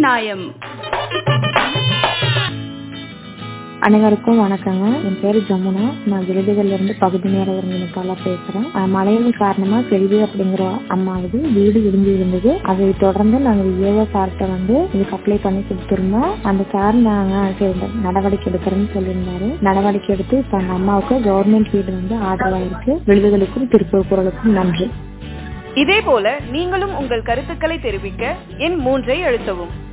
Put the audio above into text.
நியாயம் அனைவருக்கும் வணக்கங்க என் பேரு ஜமுனா நான் விருதுகள்ல இருந்து பகுதி நேர ஒருங்கிணைப்பாளர் பேசுறேன் அஹ் மழையின் காரணமா செல்வி அப்படிங்கிற அம்மாவுக்கு வீடு இடிஞ்சு இருந்தது அதை தொடர்ந்து நாங்க ஏவோ சார்கிட்ட வந்து இதுக்கு அப்ளை பண்ணி கொடுத்திருந்தோம் அந்த சார் நாங்க சரி, நடவடிக்கை எடுக்கிறேன்னு சொல்லியிருந்தாரு நடவடிக்கை எடுத்து இப்ப அந்த அம்மாவுக்கு கவர்மெண்ட் வீடு வந்து ஆதரவாயிருக்கு விருதுகளுக்கும் திருப்பூர் குரலுக்கும் நன்றி இதே போல நீங்களும் உங்கள் கருத்துக்களை தெரிவிக்க எண் மூன்றை அழுத்தவும்